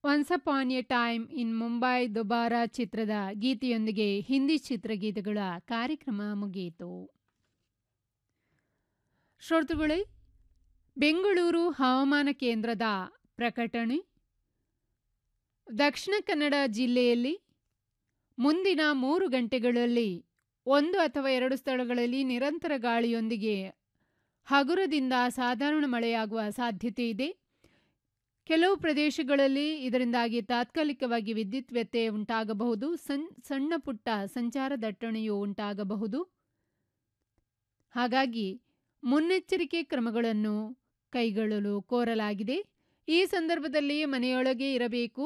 once upon a time in Mumbai Dobaara ಚಿತ್ರದ ಗೀತೆಯೊಂದಿಗೆ ಹಿಂದಿ ಚಿತ್ರಗೀತೆಗಳ ಕಾರ್ಯಕ್ರಮ ಮುಗಿಯಿತು ಶ್ರೋತೃಗಳೇ ಬೆಂಗಳೂರು ಹವಾಮಾನ ಕೇಂದ್ರದ ಪ್ರಕಟಣೆ ದಕ್ಷಿಣ ಕನ್ನಡ ಜಿಲ್ಲೆಯಲ್ಲಿ ಮುಂದಿನ ಮೂರು ಗಂಟೆಗಳಲ್ಲಿ ಒಂದು ಅಥವಾ ಎರಡು ಸ್ಥಳಗಳಲ್ಲಿ ನಿರಂತರ ಗಾಳಿಯೊಂದಿಗೆ ಹಗುರದಿಂದ ಸಾಧಾರಣ ಮಳೆಯಾಗುವ ಸಾಧ್ಯತೆ ಇದೆ ಕೆಲವು ಪ್ರದೇಶಗಳಲ್ಲಿ ಇದರಿಂದಾಗಿ ತಾತ್ಕಾಲಿಕವಾಗಿ ವಿದ್ಯುತ್ ವ್ಯತ್ಯಯ ಉಂಟಾಗಬಹುದು ಸಣ್ ಸಣ್ಣ ಪುಟ್ಟ ಸಂಚಾರ ದಟ್ಟಣೆಯೂ ಉಂಟಾಗಬಹುದು ಹಾಗಾಗಿ ಮುನ್ನೆಚ್ಚರಿಕೆ ಕ್ರಮಗಳನ್ನು ಕೈಗೊಳ್ಳಲು ಕೋರಲಾಗಿದೆ ಈ ಸಂದರ್ಭದಲ್ಲಿ ಮನೆಯೊಳಗೆ ಇರಬೇಕು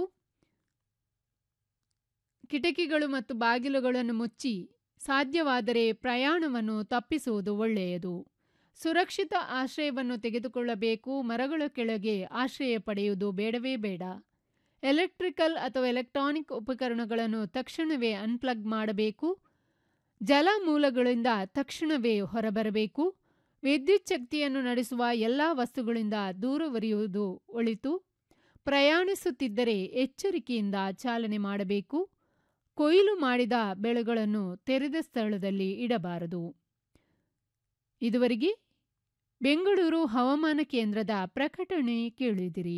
ಕಿಟಕಿಗಳು ಮತ್ತು ಬಾಗಿಲುಗಳನ್ನು ಮುಚ್ಚಿ ಸಾಧ್ಯವಾದರೆ ಪ್ರಯಾಣವನ್ನು ತಪ್ಪಿಸುವುದು ಒಳ್ಳೆಯದು ಸುರಕ್ಷಿತ ಆಶ್ರಯವನ್ನು ತೆಗೆದುಕೊಳ್ಳಬೇಕು ಮರಗಳ ಕೆಳಗೆ ಆಶ್ರಯ ಪಡೆಯುವುದು ಬೇಡವೇ ಬೇಡ ಎಲೆಕ್ಟ್ರಿಕಲ್ ಅಥವಾ ಎಲೆಕ್ಟ್ರಾನಿಕ್ ಉಪಕರಣಗಳನ್ನು ತಕ್ಷಣವೇ ಅನ್ಪ್ಲಗ್ ಮಾಡಬೇಕು ಜಲಮೂಲಗಳಿಂದ ತಕ್ಷಣವೇ ಹೊರಬರಬೇಕು ವಿದ್ಯುತ್ ಶಕ್ತಿಯನ್ನು ನಡೆಸುವ ಎಲ್ಲ ವಸ್ತುಗಳಿಂದ ದೂರವರಿಯುವುದು ಒಳಿತು ಪ್ರಯಾಣಿಸುತ್ತಿದ್ದರೆ ಎಚ್ಚರಿಕೆಯಿಂದ ಚಾಲನೆ ಮಾಡಬೇಕು ಕೊಯ್ಲು ಮಾಡಿದ ಬೆಳೆಗಳನ್ನು ತೆರೆದ ಸ್ಥಳದಲ್ಲಿ ಇಡಬಾರದು ಇದುವರೆಗೆ ಬೆಂಗಳೂರು ಹವಾಮಾನ ಕೇಂದ್ರದ ಪ್ರಕಟಣೆ ಕೇಳಿದಿರಿ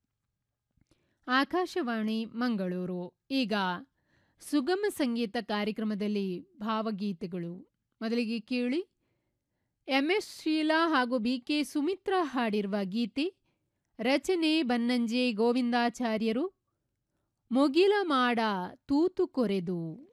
ಆಕಾಶವಾಣಿ ಮಂಗಳೂರು ಈಗ ಸುಗಮ ಸಂಗೀತ ಕಾರ್ಯಕ್ರಮದಲ್ಲಿ ಭಾವಗೀತೆಗಳು ಮೊದಲಿಗೆ ಕೇಳಿ ಎಂಎಸ್ ಶೀಲಾ ಹಾಗೂ ಬಿಕೆ ಸುಮಿತ್ರಾ ಹಾಡಿರುವ ಗೀತೆ ರಚನೆ ಬನ್ನಂಜೆ ಗೋವಿಂದಾಚಾರ್ಯರು ಮುಗಿಲ ಮಾಡ ತೂತು ಕೊರೆದು